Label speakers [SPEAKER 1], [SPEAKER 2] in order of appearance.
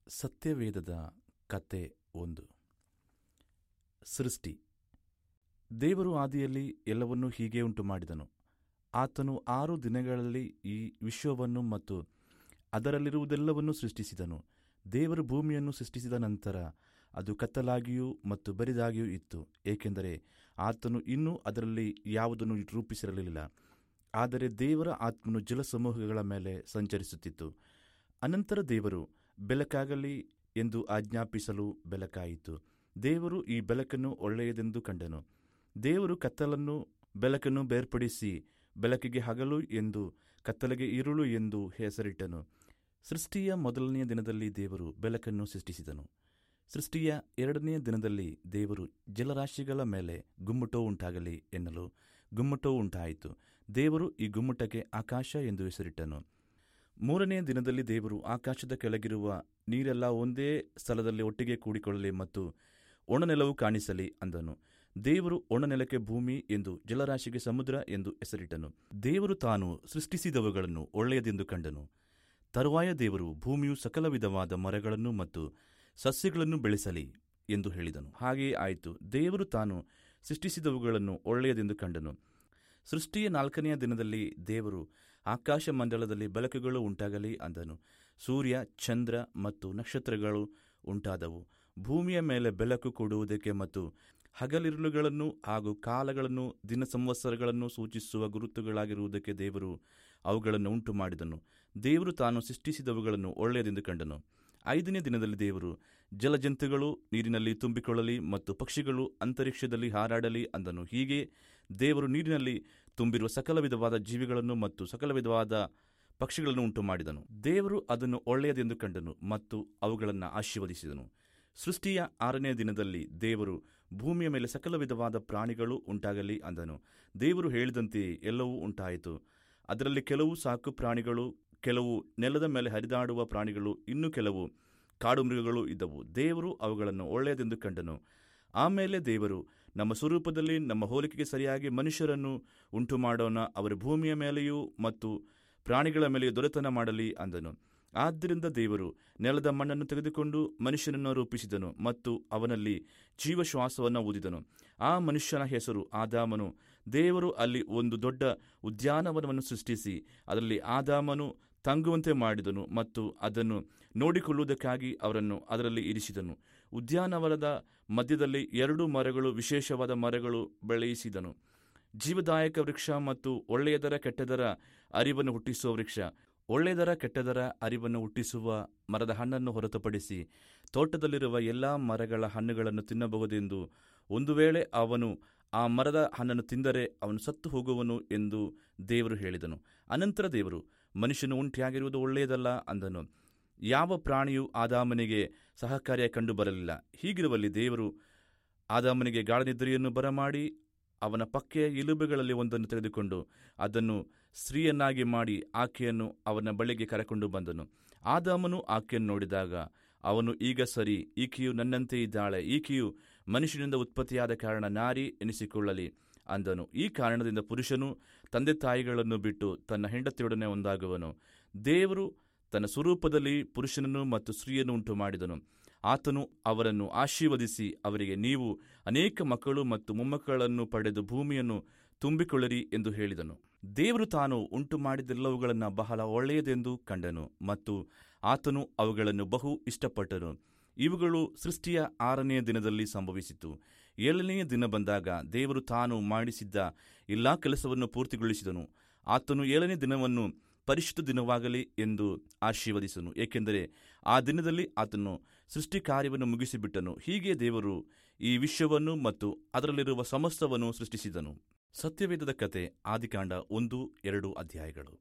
[SPEAKER 1] ಸತ್ಯವೇದದ ಕತೆ ಒಂದು ಸೃಷ್ಟಿ ದೇವರು ಆದಿಯಲ್ಲಿ ಎಲ್ಲವನ್ನೂ ಹೀಗೆ ಉಂಟು ಮಾಡಿದನು ಆತನು ಆರು ದಿನಗಳಲ್ಲಿ ಈ ವಿಶ್ವವನ್ನು ಮತ್ತು ಅದರಲ್ಲಿರುವುದೆಲ್ಲವನ್ನೂ ಸೃಷ್ಟಿಸಿದನು ದೇವರು ಭೂಮಿಯನ್ನು ಸೃಷ್ಟಿಸಿದ ನಂತರ ಅದು ಕತ್ತಲಾಗಿಯೂ ಮತ್ತು ಬರಿದಾಗಿಯೂ ಇತ್ತು ಏಕೆಂದರೆ ಆತನು ಇನ್ನೂ ಅದರಲ್ಲಿ ಯಾವುದನ್ನು ರೂಪಿಸಿರಲಿಲ್ಲ ಆದರೆ ದೇವರ ಆತ್ಮನು ಜಲಸಮೂಹಗಳ ಮೇಲೆ ಸಂಚರಿಸುತ್ತಿತ್ತು ಅನಂತರ ದೇವರು ಬೆಳಕಾಗಲಿ ಎಂದು ಆಜ್ಞಾಪಿಸಲು ಬೆಳಕಾಯಿತು ದೇವರು ಈ ಬೆಳಕನ್ನು ಒಳ್ಳೆಯದೆಂದು ಕಂಡನು ದೇವರು ಕತ್ತಲನ್ನು ಬೆಳಕನ್ನು ಬೇರ್ಪಡಿಸಿ ಬೆಳಕಿಗೆ ಹಗಲು ಎಂದು ಕತ್ತಲೆಗೆ ಇರುಳು ಎಂದು ಹೆಸರಿಟ್ಟನು ಸೃಷ್ಟಿಯ ಮೊದಲನೆಯ ದಿನದಲ್ಲಿ ದೇವರು ಬೆಳಕನ್ನು ಸೃಷ್ಟಿಸಿದನು ಸೃಷ್ಟಿಯ ಎರಡನೆಯ ದಿನದಲ್ಲಿ ದೇವರು ಜಲರಾಶಿಗಳ ಮೇಲೆ ಗುಮ್ಮಟೋ ಉಂಟಾಗಲಿ ಎನ್ನಲು ಗುಮ್ಮಟೋ ಉಂಟಾಯಿತು ದೇವರು ಈ ಗುಮ್ಮಟಕ್ಕೆ ಆಕಾಶ ಎಂದು ಹೆಸರಿಟ್ಟನು ಮೂರನೆಯ ದಿನದಲ್ಲಿ ದೇವರು ಆಕಾಶದ ಕೆಳಗಿರುವ ನೀರೆಲ್ಲ ಒಂದೇ ಸ್ಥಳದಲ್ಲಿ ಒಟ್ಟಿಗೆ ಕೂಡಿಕೊಳ್ಳಲಿ ಮತ್ತು ಒಣನೆಲವು ಕಾಣಿಸಲಿ ಅಂದನು ದೇವರು ಒಣನೆಲಕ್ಕೆ ಭೂಮಿ ಎಂದು ಜಲರಾಶಿಗೆ ಸಮುದ್ರ ಎಂದು ಹೆಸರಿಟ್ಟನು ದೇವರು ತಾನು ಸೃಷ್ಟಿಸಿದವುಗಳನ್ನು ಒಳ್ಳೆಯದೆಂದು ಕಂಡನು ತರುವಾಯ ದೇವರು ಭೂಮಿಯು ಸಕಲ ವಿಧವಾದ ಮರಗಳನ್ನು ಮತ್ತು ಸಸ್ಯಗಳನ್ನು ಬೆಳೆಸಲಿ ಎಂದು ಹೇಳಿದನು ಹಾಗೆಯೇ ಆಯಿತು ದೇವರು ತಾನು ಸೃಷ್ಟಿಸಿದವುಗಳನ್ನು ಒಳ್ಳೆಯದೆಂದು ಕಂಡನು ಸೃಷ್ಟಿಯ ನಾಲ್ಕನೆಯ ದಿನದಲ್ಲಿ ದೇವರು ಆಕಾಶ ಮಂಡಲದಲ್ಲಿ ಬೆಳಕುಗಳು ಉಂಟಾಗಲಿ ಅಂದನು ಸೂರ್ಯ ಚಂದ್ರ ಮತ್ತು ನಕ್ಷತ್ರಗಳು ಉಂಟಾದವು ಭೂಮಿಯ ಮೇಲೆ ಬೆಳಕು ಕೊಡುವುದಕ್ಕೆ ಮತ್ತು ಹಗಲಿರುಳುಗಳನ್ನು ಹಾಗೂ ಕಾಲಗಳನ್ನು ದಿನ ಸಂವತ್ಸರಗಳನ್ನು ಸೂಚಿಸುವ ಗುರುತುಗಳಾಗಿರುವುದಕ್ಕೆ ದೇವರು ಅವುಗಳನ್ನು ಉಂಟು ಮಾಡಿದನು ದೇವರು ತಾನು ಸೃಷ್ಟಿಸಿದವುಗಳನ್ನು ಒಳ್ಳೆಯದೆಂದು ಕಂಡನು ಐದನೇ ದಿನದಲ್ಲಿ ದೇವರು ಜಲಜಂತುಗಳು ನೀರಿನಲ್ಲಿ ತುಂಬಿಕೊಳ್ಳಲಿ ಮತ್ತು ಪಕ್ಷಿಗಳು ಅಂತರಿಕ್ಷದಲ್ಲಿ ಹಾರಾಡಲಿ ಅಂದನು ಹೀಗೆ ದೇವರು ನೀರಿನಲ್ಲಿ ತುಂಬಿರುವ ಸಕಲ ವಿಧವಾದ ಜೀವಿಗಳನ್ನು ಮತ್ತು ಸಕಲ ವಿಧವಾದ ಪಕ್ಷಿಗಳನ್ನು ಉಂಟು ಮಾಡಿದನು ದೇವರು ಅದನ್ನು ಒಳ್ಳೆಯದೆಂದು ಕಂಡನು ಮತ್ತು ಅವುಗಳನ್ನು ಆಶೀರ್ವದಿಸಿದನು ಸೃಷ್ಟಿಯ ಆರನೇ ದಿನದಲ್ಲಿ ದೇವರು ಭೂಮಿಯ ಮೇಲೆ ಸಕಲ ವಿಧವಾದ ಪ್ರಾಣಿಗಳು ಉಂಟಾಗಲಿ ಅಂದನು ದೇವರು ಹೇಳಿದಂತೆಯೇ ಎಲ್ಲವೂ ಉಂಟಾಯಿತು ಅದರಲ್ಲಿ ಕೆಲವು ಸಾಕು ಪ್ರಾಣಿಗಳು ಕೆಲವು ನೆಲದ ಮೇಲೆ ಹರಿದಾಡುವ ಪ್ರಾಣಿಗಳು ಇನ್ನೂ ಕೆಲವು ಕಾಡು ಮೃಗಗಳು ಇದ್ದವು ದೇವರು ಅವುಗಳನ್ನು ಒಳ್ಳೆಯದೆಂದು ಕಂಡನು ಆಮೇಲೆ ದೇವರು ನಮ್ಮ ಸ್ವರೂಪದಲ್ಲಿ ನಮ್ಮ ಹೋಲಿಕೆಗೆ ಸರಿಯಾಗಿ ಮನುಷ್ಯರನ್ನು ಉಂಟು ಮಾಡೋಣ ಅವರ ಭೂಮಿಯ ಮೇಲೆಯೂ ಮತ್ತು ಪ್ರಾಣಿಗಳ ಮೇಲೆಯೂ ದೊರೆತನ ಮಾಡಲಿ ಅಂದನು ಆದ್ದರಿಂದ ದೇವರು ನೆಲದ ಮಣ್ಣನ್ನು ತೆಗೆದುಕೊಂಡು ಮನುಷ್ಯನನ್ನು ರೂಪಿಸಿದನು ಮತ್ತು ಅವನಲ್ಲಿ ಜೀವಶ್ವಾಸವನ್ನು ಊದಿದನು ಆ ಮನುಷ್ಯನ ಹೆಸರು ಆದಾಮನು ದೇವರು ಅಲ್ಲಿ ಒಂದು ದೊಡ್ಡ ಉದ್ಯಾನವನವನ್ನು ಸೃಷ್ಟಿಸಿ ಅದರಲ್ಲಿ ಆದಾಮನು ತಂಗುವಂತೆ ಮಾಡಿದನು ಮತ್ತು ಅದನ್ನು ನೋಡಿಕೊಳ್ಳುವುದಕ್ಕಾಗಿ ಅವರನ್ನು ಅದರಲ್ಲಿ ಇರಿಸಿದನು ಉದ್ಯಾನವನದ ಮಧ್ಯದಲ್ಲಿ ಎರಡು ಮರಗಳು ವಿಶೇಷವಾದ ಮರಗಳು ಬೆಳೆಯಿಸಿದನು ಜೀವದಾಯಕ ವೃಕ್ಷ ಮತ್ತು ಒಳ್ಳೆಯದರ ಕೆಟ್ಟದರ ಅರಿವನ್ನು ಹುಟ್ಟಿಸುವ ವೃಕ್ಷ ಒಳ್ಳೆಯದರ ಕೆಟ್ಟದರ ಅರಿವನ್ನು ಹುಟ್ಟಿಸುವ ಮರದ ಹಣ್ಣನ್ನು ಹೊರತುಪಡಿಸಿ ತೋಟದಲ್ಲಿರುವ ಎಲ್ಲಾ ಮರಗಳ ಹಣ್ಣುಗಳನ್ನು ತಿನ್ನಬಹುದೆಂದು ಒಂದು ವೇಳೆ ಅವನು ಆ ಮರದ ಹಣ್ಣನ್ನು ತಿಂದರೆ ಅವನು ಸತ್ತು ಹೋಗುವನು ಎಂದು ದೇವರು ಹೇಳಿದನು ಅನಂತರ ದೇವರು ಮನುಷ್ಯನು ಉಂಟಿಯಾಗಿರುವುದು ಒಳ್ಳೆಯದಲ್ಲ ಅಂದನು ಯಾವ ಪ್ರಾಣಿಯೂ ಆದಾಮನಿಗೆ ಸಹಕಾರ್ಯ ಕಂಡು ಬರಲಿಲ್ಲ ಹೀಗಿರುವಲ್ಲಿ ದೇವರು ಆದಾಮನಿಗೆ ಗಾಢನಿದ್ರೆಯನ್ನು ಬರಮಾಡಿ ಅವನ ಪಕ್ಕೆಯ ಎಲುಬುಗಳಲ್ಲಿ ಒಂದನ್ನು ತೆಗೆದುಕೊಂಡು ಅದನ್ನು ಸ್ತ್ರೀಯನ್ನಾಗಿ ಮಾಡಿ ಆಕೆಯನ್ನು ಅವನ ಬಳಿಗೆ ಕರೆಕೊಂಡು ಬಂದನು ಆದಾಮನು ಆಕೆಯನ್ನು ನೋಡಿದಾಗ ಅವನು ಈಗ ಸರಿ ಈಕೆಯು ನನ್ನಂತೆ ಇದ್ದಾಳೆ ಈಕೆಯು ಮನುಷ್ಯನಿಂದ ಉತ್ಪತ್ತಿಯಾದ ಕಾರಣ ನಾರಿ ಎನಿಸಿಕೊಳ್ಳಲಿ ಅಂದನು ಈ ಕಾರಣದಿಂದ ಪುರುಷನು ತಂದೆ ತಾಯಿಗಳನ್ನು ಬಿಟ್ಟು ತನ್ನ ಹೆಂಡತಿಯೊಡನೆ ಒಂದಾಗುವನು ದೇವರು ತನ್ನ ಸ್ವರೂಪದಲ್ಲಿ ಪುರುಷನನ್ನು ಮತ್ತು ಸ್ತ್ರೀಯನ್ನು ಉಂಟು ಮಾಡಿದನು ಆತನು ಅವರನ್ನು ಆಶೀರ್ವದಿಸಿ ಅವರಿಗೆ ನೀವು ಅನೇಕ ಮಕ್ಕಳು ಮತ್ತು ಮೊಮ್ಮಕ್ಕಳನ್ನು ಪಡೆದು ಭೂಮಿಯನ್ನು ತುಂಬಿಕೊಳ್ಳಿರಿ ಎಂದು ಹೇಳಿದನು ದೇವರು ತಾನು ಉಂಟು ಮಾಡಿದೆಲ್ಲವುಗಳನ್ನು ಬಹಳ ಒಳ್ಳೆಯದೆಂದು ಕಂಡನು ಮತ್ತು ಆತನು ಅವುಗಳನ್ನು ಬಹು ಇಷ್ಟಪಟ್ಟನು ಇವುಗಳು ಸೃಷ್ಟಿಯ ಆರನೆಯ ದಿನದಲ್ಲಿ ಸಂಭವಿಸಿತು ಏಳನೆಯ ದಿನ ಬಂದಾಗ ದೇವರು ತಾನು ಮಾಡಿಸಿದ್ದ ಎಲ್ಲಾ ಕೆಲಸವನ್ನು ಪೂರ್ತಿಗೊಳಿಸಿದನು ಆತನು ಏಳನೇ ದಿನವನ್ನು ಪರಿಶುದ್ಧ ದಿನವಾಗಲಿ ಎಂದು ಆಶೀರ್ವದಿಸನು ಏಕೆಂದರೆ ಆ ದಿನದಲ್ಲಿ ಆತನು ಸೃಷ್ಟಿ ಕಾರ್ಯವನ್ನು ಮುಗಿಸಿಬಿಟ್ಟನು ಹೀಗೆ ದೇವರು ಈ ವಿಶ್ವವನ್ನು ಮತ್ತು ಅದರಲ್ಲಿರುವ ಸಮಸ್ತವನ್ನು ಸೃಷ್ಟಿಸಿದನು ಸತ್ಯವೇದದ ಕತೆ ಆದಿಕಾಂಡ ಒಂದು ಎರಡು ಅಧ್ಯಾಯಗಳು